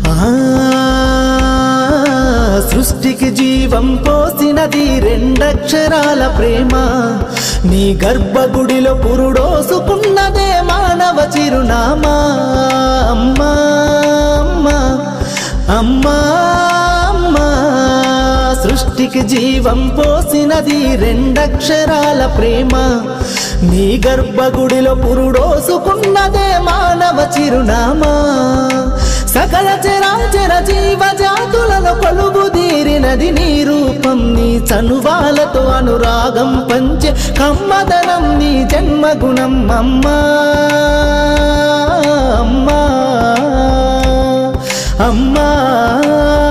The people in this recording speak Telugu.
ఆ సృష్టికి జీవం పోసినది రెండక్షరాల ప్రేమ నీ గర్భగుడిలో పురుడోసుకున్నదే మానవ చిరునామా అమ్మా అమ్మా అమ్మా అమ్మా సృష్టికి జీవం పోసినది రెండక్షరాల ప్రేమ నీ గర్భగుడిలో పురుడోసుకున్నదే మానవ చిరునామా సకల చరాచర జీవ జాతులలో కొలువు తీరినది నీ రూపం నీ చనువాలతో అనురాగం పంచే కమ్మదనం నీ జన్మగుణం అమ్మా అమ్మా అమ్మా